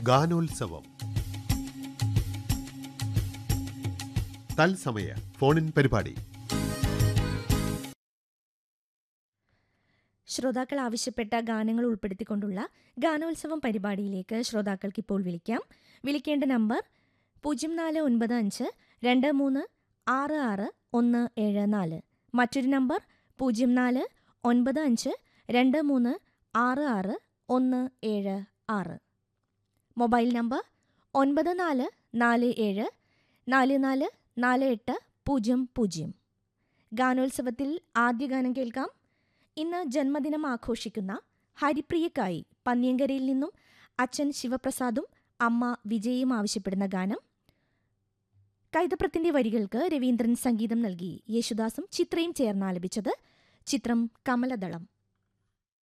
ഗാനോത്സവം തത്സമയ ഫോണിൻ പരിപാടി ശ്രോതാക്കൾ ആവശ്യപ്പെട്ട ഗാനങ്ങൾ ഉൾപ്പെടുത്തിക്കൊണ്ടുള്ള ഗാനോത്സവം പരിപാടിയിലേക്ക് ശ്രോതാക്കൾക്ക് ഇപ്പോൾ വിളിക്കാം വിളിക്കേണ്ട നമ്പർ പൂജ്യം നാല് ഒൻപത് അഞ്ച് രണ്ട് മൂന്ന് ആറ് ആറ് ഒന്ന് ഏഴ് നാല് മറ്റൊരു നമ്പർ പൂജ്യം നാല് ഒൻപത് അഞ്ച് രണ്ട് മൂന്ന് ആറ് ആറ് ഒന്ന് ഏഴ് ആറ് മൊബൈൽ നമ്പർ ഒൻപത് നാല് നാല് ഏഴ് നാല് നാല് നാല് എട്ട് പൂജ്യം പൂജ്യം ഗാനോത്സവത്തിൽ ആദ്യ ഗാനം കേൾക്കാം ഇന്ന് ജന്മദിനം ആഘോഷിക്കുന്ന ഹരിപ്രിയക്കായി പന്നിയങ്കരയിൽ നിന്നും അച്ഛൻ ശിവപ്രസാദും അമ്മ വിജയും ആവശ്യപ്പെടുന്ന ഗാനം കൈതപ്രത്തിന്റെ വരികൾക്ക് രവീന്ദ്രൻ സംഗീതം നൽകി യേശുദാസും ചിത്രയും ചേർന്ന് ആലപിച്ചത് ചിത്രം കമലദളം